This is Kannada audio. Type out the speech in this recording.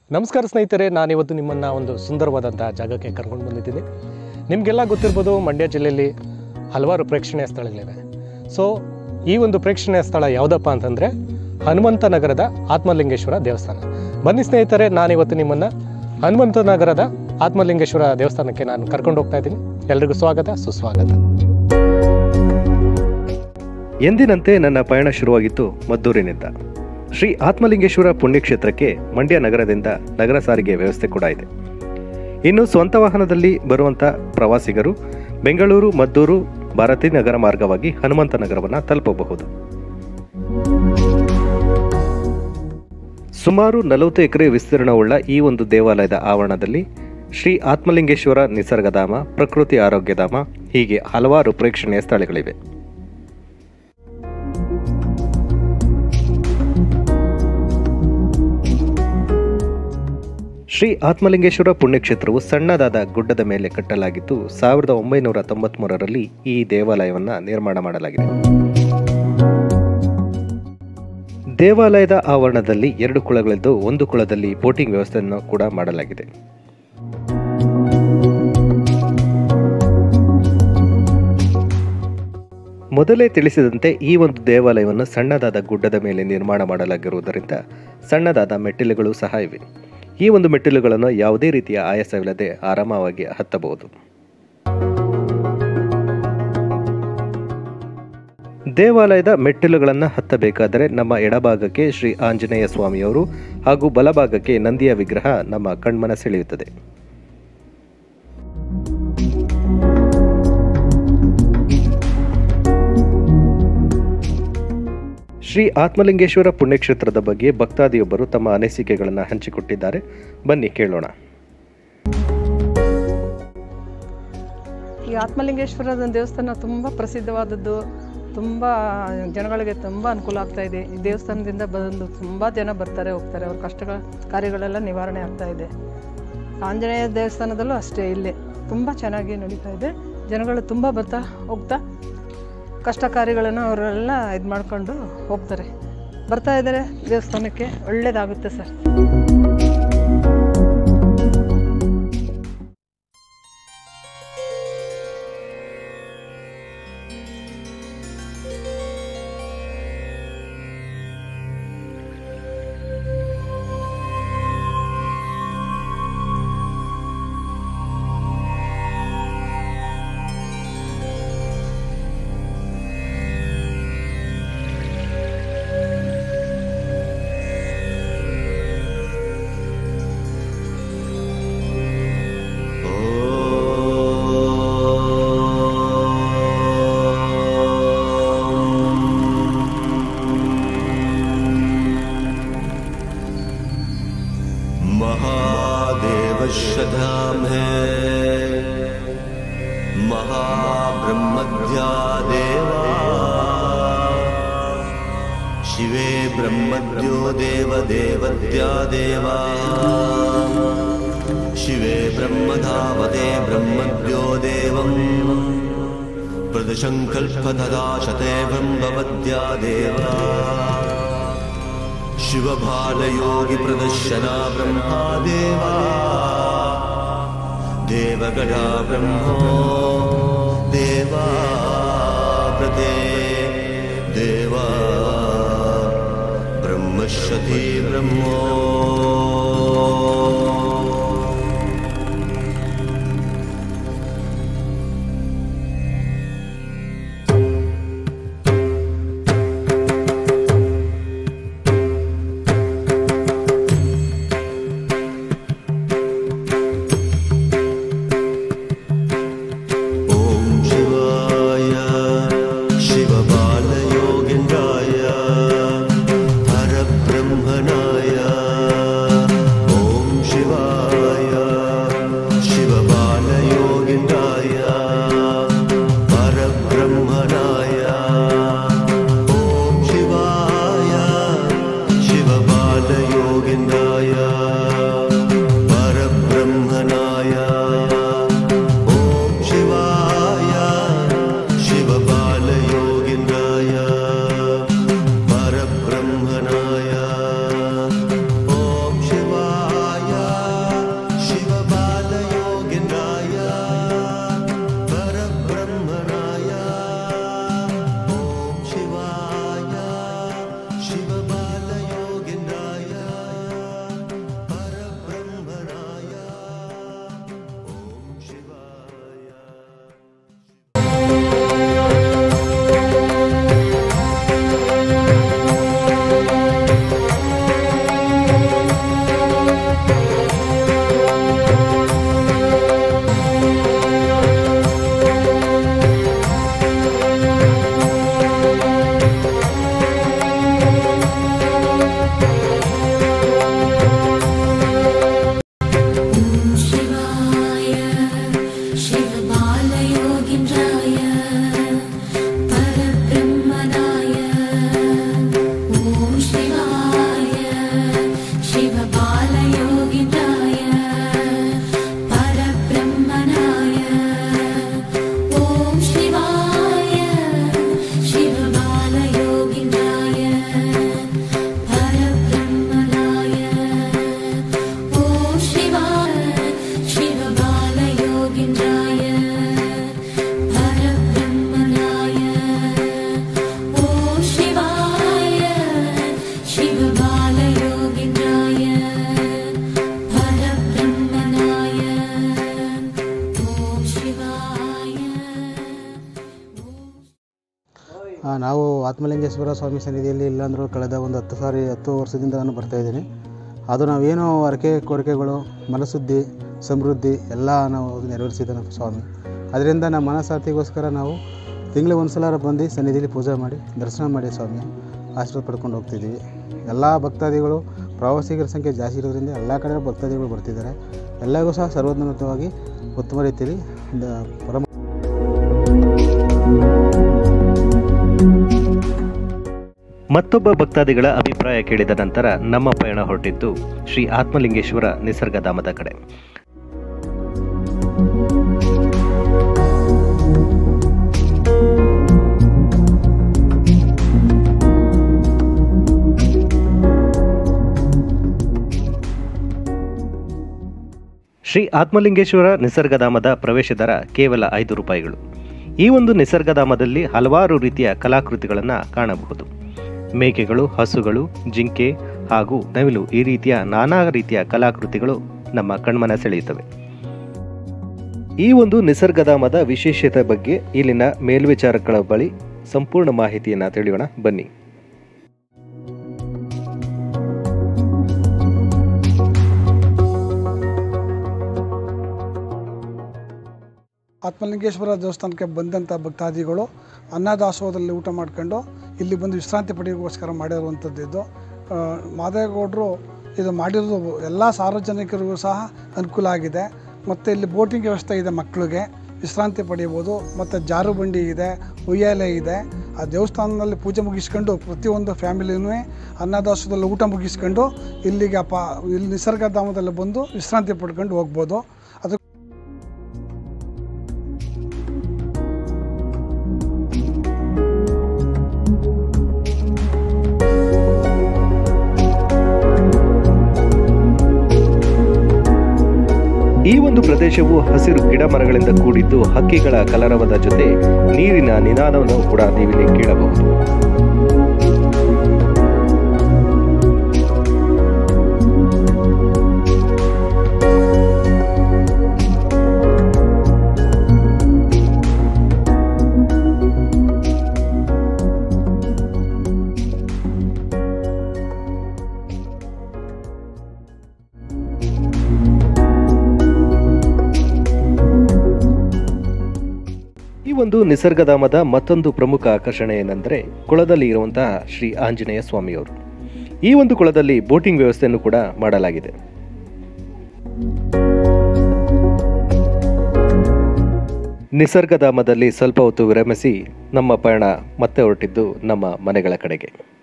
ನಮಸ್ಕಾರ ಸ್ನೇಹಿತರೆ ನಾನಿವತ್ತು ನಿಮ್ಮನ್ನು ಒಂದು ಸುಂದರವಾದಂಥ ಜಾಗಕ್ಕೆ ಕರ್ಕೊಂಡು ಬಂದಿದ್ದೀನಿ ನಿಮಗೆಲ್ಲ ಗೊತ್ತಿರ್ಬೋದು ಮಂಡ್ಯ ಜಿಲ್ಲೆಯಲ್ಲಿ ಹಲವಾರು ಪ್ರೇಕ್ಷಣೀಯ ಸ್ಥಳಗಳಿವೆ ಸೊ ಈ ಒಂದು ಪ್ರೇಕ್ಷಣೀಯ ಸ್ಥಳ ಯಾವುದಪ್ಪ ಅಂತಂದರೆ ಹನುಮಂತ ನಗರದ ಆತ್ಮಲಿಂಗೇಶ್ವರ ದೇವಸ್ಥಾನ ಬನ್ನಿ ಸ್ನೇಹಿತರೆ ನಾನಿವತ್ತು ನಿಮ್ಮನ್ನು ಹನುಮಂತ ನಗರದ ಆತ್ಮಲಿಂಗೇಶ್ವರ ದೇವಸ್ಥಾನಕ್ಕೆ ನಾನು ಕರ್ಕೊಂಡು ಹೋಗ್ತಾ ಇದ್ದೀನಿ ಎಲ್ರಿಗೂ ಸ್ವಾಗತ ಸುಸ್ವಾಗತ ಎಂದಿನಂತೆ ನನ್ನ ಪಯಣ ಶುರುವಾಗಿತ್ತು ಮದ್ದೂರಿನಿಂದ ಶ್ರೀ ಆತ್ಮಲಿಂಗೇಶ್ವರ ಪುಣ್ಯಕ್ಷೇತ್ರಕ್ಕೆ ಮಂಡ್ಯ ನಗರದಿಂದ ನಗರ ಸಾರಿಗೆ ವ್ಯವಸ್ಥೆ ಕೂಡ ಇದೆ ಇನ್ನು ಸ್ವಂತ ವಾಹನದಲ್ಲಿ ಬರುವಂಥ ಪ್ರವಾಸಿಗರು ಬೆಂಗಳೂರು ಮದ್ದೂರು ಭಾರತಿ ನಗರ ಮಾರ್ಗವಾಗಿ ಹನುಮಂತ ನಗರವನ್ನು ತಲುಪಬಹುದು ಸುಮಾರು ನಲವತ್ತು ಎಕರೆ ವಿಸ್ತೀರ್ಣವುಳ್ಳ ಈ ಒಂದು ದೇವಾಲಯದ ಆವರಣದಲ್ಲಿ ಶ್ರೀ ಆತ್ಮಲಿಂಗೇಶ್ವರ ನಿಸರ್ಗಧಾಮ ಪ್ರಕೃತಿ ಆರೋಗ್ಯಧಾಮ ಹೀಗೆ ಹಲವಾರು ಪ್ರೇಕ್ಷಣೀಯ ಸ್ಥಳಗಳಿವೆ ಶ್ರೀ ಆತ್ಮಲಿಂಗೇಶ್ವರ ಪುಣ್ಯಕ್ಷೇತ್ರವು ಸಣ್ಣದಾದ ಗುಡ್ಡದ ಮೇಲೆ ಕಟ್ಟಲಾಗಿದ್ದು ಸಾವಿರದ ಒಂಬೈನೂರ ತೊಂಬತ್ಮೂರರಲ್ಲಿ ಈ ದೇವಾಲಯವನ್ನು ನಿರ್ಮಾಣ ಮಾಡಲಾಗಿದೆ ದೇವಾಲಯದ ಆವರಣದಲ್ಲಿ ಎರಡು ಕುಳಗಳಿದ್ದು ಒಂದು ಕುಳದಲ್ಲಿ ಬೋಟಿಂಗ್ ವ್ಯವಸ್ಥೆಯನ್ನು ಕೂಡ ಮಾಡಲಾಗಿದೆ ಮೊದಲೇ ತಿಳಿಸಿದಂತೆ ಈ ಒಂದು ದೇವಾಲಯವನ್ನು ಸಣ್ಣದಾದ ಗುಡ್ಡದ ಮೇಲೆ ನಿರ್ಮಾಣ ಮಾಡಲಾಗಿರುವುದರಿಂದ ಸಣ್ಣದಾದ ಮೆಟ್ಟಿಲುಗಳು ಸಹ ಇವೆ ಈ ಒಂದು ಮೆಟ್ಟಿಲುಗಳನ್ನು ಯಾವುದೇ ರೀತಿಯ ಆಯಾಸವಿಲ್ಲದೆ ಆರಾಮವಾಗಿ ಹತ್ತಬಹುದು ದೇವಾಲಯದ ಮೆಟ್ಟಿಲುಗಳನ್ನು ಹತ್ತಬೇಕಾದರೆ ನಮ್ಮ ಎಡಭಾಗಕ್ಕೆ ಶ್ರೀ ಆಂಜನೇಯ ಸ್ವಾಮಿಯವರು ಹಾಗೂ ಬಲಭಾಗಕ್ಕೆ ನಂದಿಯ ವಿಗ್ರಹ ನಮ್ಮ ಕಣ್ಮನ ಸೆಳೆಯುತ್ತದೆ ಶ್ರೀ ಆತ್ಮಲಿಂಗೇಶ್ವರ ಪುಣ್ಯಕ್ಷೇತ್ರದ ಬಗ್ಗೆ ಭಕ್ತಾದಿಯೊಬ್ಬರು ತಮ್ಮ ಅನಿಸಿಕೆಗಳನ್ನು ಹಂಚಿಕೊಟ್ಟಿದ್ದಾರೆ ಬನ್ನಿ ಕೇಳೋಣ ಈ ಆತ್ಮಲಿಂಗೇಶ್ವರದ ದೇವಸ್ಥಾನ ತುಂಬ ಪ್ರಸಿದ್ಧವಾದದ್ದು ತುಂಬ ಜನಗಳಿಗೆ ತುಂಬ ಅನುಕೂಲ ಆಗ್ತಾ ಇದೆ ಈ ದೇವಸ್ಥಾನದಿಂದ ಬಂದು ತುಂಬ ಜನ ಬರ್ತಾರೆ ಹೋಗ್ತಾರೆ ಅವ್ರ ಕಷ್ಟಗಳ ಕಾರ್ಯಗಳೆಲ್ಲ ನಿವಾರಣೆ ಆಗ್ತಾ ಇದೆ ಆಂಜನೇಯ ದೇವಸ್ಥಾನದಲ್ಲೂ ಅಷ್ಟೇ ಇಲ್ಲೇ ತುಂಬ ಚೆನ್ನಾಗಿ ನಡೀತಾ ಇದೆ ಜನಗಳು ತುಂಬ ಬರ್ತಾ ಹೋಗ್ತಾ ಕಷ್ಟ ಕಾರ್ಯಗಳನ್ನು ಅವರೆಲ್ಲ ಇದು ಮಾಡ್ಕೊಂಡು ಹೋಗ್ತಾರೆ ಬರ್ತಾ ಇದ್ದಾರೆ ದೇವಸ್ಥಾನಕ್ಕೆ ಒಳ್ಳೇದಾಗುತ್ತೆ ಸರ್ महादेव शधाम है महाब्रह्मद्या देवा शिवे ब्रह्मद्यो देव देवद्या देवा शिवे ब्रह्मधावते ब्रह्मद्यो देवम् प्रदशङ्कल्पतदाशते ब्रह्मवद्या देवा शिवभालयोगि प्रदर्शना ब्रह्मादेवा देवगणा ब्रह्मो देवा प्रते देवा ब्रह्मशती ब्रह्मो ॐ शिवाय शिवबालयोगिन्द्राय परब्रह्मणाय ನಾವು ಆತ್ಮಲಿಂಗೇಶ್ವರ ಸ್ವಾಮಿ ಸನ್ನಿಧಿಯಲ್ಲಿ ಇಲ್ಲಾಂದ್ರೂ ಕಳೆದ ಒಂದು ಹತ್ತು ಸಾರಿ ಹತ್ತು ವರ್ಷದಿಂದ ನಾನು ಬರ್ತಾಯಿದ್ದೀನಿ ಅದು ನಾವೇನೋ ಹರಕೆ ಕೋರಿಕೆಗಳು ಮನಶುದ್ಧಿ ಸಮೃದ್ಧಿ ಎಲ್ಲ ನಾವು ನೆರವೇರಿಸಿದ್ದಾನೆ ಸ್ವಾಮಿ ಅದರಿಂದ ನಮ್ಮ ಮನಸ್ಸಾತಿಗೋಸ್ಕರ ನಾವು ತಿಂಗಳಿಗೆ ಒಂದು ಸಲ ಬಂದು ಸನ್ನಿಧಿಲಿ ಪೂಜೆ ಮಾಡಿ ದರ್ಶನ ಮಾಡಿ ಸ್ವಾಮಿ ಆಶೀರ್ವಾದ ಪಡ್ಕೊಂಡು ಹೋಗ್ತಿದ್ದೀವಿ ಎಲ್ಲ ಭಕ್ತಾದಿಗಳು ಪ್ರವಾಸಿಗರ ಸಂಖ್ಯೆ ಜಾಸ್ತಿ ಇರೋದ್ರಿಂದ ಎಲ್ಲ ಕಡೆ ಭಕ್ತಾದಿಗಳು ಬರ್ತಿದ್ದಾರೆ ಎಲ್ಲರಿಗೂ ಸಹ ಸರ್ವೋನ್ನತವಾಗಿ ಉತ್ತಮ ರೀತಿಯಲ್ಲಿ ಒಂದು ಪರಮ ಮತ್ತೊಬ್ಬ ಭಕ್ತಾದಿಗಳ ಅಭಿಪ್ರಾಯ ಕೇಳಿದ ನಂತರ ನಮ್ಮ ಪಯಣ ಹೊರಟಿದ್ದು ಶ್ರೀ ಆತ್ಮಲಿಂಗೇಶ್ವರ ನಿಸರ್ಗಧಾಮದ ಕಡೆ ಶ್ರೀ ಆತ್ಮಲಿಂಗೇಶ್ವರ ನಿಸರ್ಗಧಾಮದ ಪ್ರವೇಶ ದರ ಕೇವಲ ಐದು ರೂಪಾಯಿಗಳು ಈ ಒಂದು ನಿಸರ್ಗಧಾಮದಲ್ಲಿ ಹಲವಾರು ರೀತಿಯ ಕಲಾಕೃತಿಗಳನ್ನು ಕಾಣಬಹುದು ಮೇಕೆಗಳು ಹಸುಗಳು ಜಿಂಕೆ ಹಾಗೂ ನವಿಲು ಈ ರೀತಿಯ ನಾನಾ ರೀತಿಯ ಕಲಾಕೃತಿಗಳು ನಮ್ಮ ಕಣ್ಮನ ಸೆಳೆಯುತ್ತವೆ ಈ ಒಂದು ನಿಸರ್ಗಧಾಮದ ವಿಶೇಷತೆ ಬಗ್ಗೆ ಇಲ್ಲಿನ ಮೇಲ್ವಿಚಾರಕರ ಬಳಿ ಸಂಪೂರ್ಣ ಮಾಹಿತಿಯನ್ನು ತಿಳಿಯೋಣ ಬನ್ನಿ ಆತ್ಮಲಿಂಗೇಶ್ವರ ದೇವಸ್ಥಾನಕ್ಕೆ ಬಂದಂಥ ಭಕ್ತಾದಿಗಳು ಅನ್ನದಾಸೋಹದಲ್ಲಿ ಊಟ ಮಾಡ್ಕೊಂಡು ಇಲ್ಲಿ ಬಂದು ವಿಶ್ರಾಂತಿ ಪಡೆಯೋಕ್ಕೋಸ್ಕರ ಮಾಡಿರುವಂಥದ್ದು ಇದು ಆ, ಮಾದೇಗೌಡರು ಇದು ಮಾಡಿರೋದು ಎಲ್ಲ ಸಾರ್ವಜನಿಕರಿಗೂ ಸಹ ಅನುಕೂಲ ಆಗಿದೆ ಮತ್ತು ಇಲ್ಲಿ ಬೋಟಿಂಗ್ ವ್ಯವಸ್ಥೆ ಇದೆ ಮಕ್ಕಳಿಗೆ ವಿಶ್ರಾಂತಿ ಪಡೆಯಬೋದು ಮತ್ತು ಜಾರು ಬಂಡಿ ಇದೆ ಉಯ್ಯಾಲೆ ಇದೆ ಆ ದೇವಸ್ಥಾನದಲ್ಲಿ ಪೂಜೆ ಮುಗಿಸ್ಕೊಂಡು ಪ್ರತಿಯೊಂದು ಫ್ಯಾಮಿಲಿನೂ ಅನ್ನದಾಸೋಹದಲ್ಲಿ ಊಟ ಮುಗಿಸ್ಕೊಂಡು ಇಲ್ಲಿಗೆ ಪ ಇಲ್ಲಿ ನಿಸರ್ಗಧಾಮದಲ್ಲಿ ಬಂದು ವಿಶ್ರಾಂತಿ ಪಡ್ಕೊಂಡು ಹೋಗ್ಬೋದು ಅದು ಈ ಒಂದು ಪ್ರದೇಶವು ಹಸಿರು ಗಿಡ ಮರಗಳಿಂದ ಕೂಡಿದ್ದು ಹಕ್ಕಿಗಳ ಕಲರವದ ಜೊತೆ ನೀರಿನ ನಿನಾದವನ್ನು ಕೂಡ ನೀವಿಲ್ಲಿ ಕೇಳಬಹುದು ಈ ಒಂದು ನಿಸರ್ಗಧಾಮದ ಮತ್ತೊಂದು ಪ್ರಮುಖ ಆಕರ್ಷಣೆ ಏನೆಂದರೆ ಕೊಳದಲ್ಲಿ ಇರುವಂತಹ ಶ್ರೀ ಆಂಜನೇಯ ಸ್ವಾಮಿಯವರು ಈ ಒಂದು ಕೊಳದಲ್ಲಿ ಬೋಟಿಂಗ್ ವ್ಯವಸ್ಥೆಯನ್ನು ಕೂಡ ಮಾಡಲಾಗಿದೆ ನಿಸರ್ಗಧಾಮದಲ್ಲಿ ಸ್ವಲ್ಪ ಹೊತ್ತು ವಿರಮಿಸಿ ನಮ್ಮ ಪಯಣ ಮತ್ತೆ ಹೊರಟಿದ್ದು ನಮ್ಮ ಮನೆಗಳ ಕಡೆಗೆ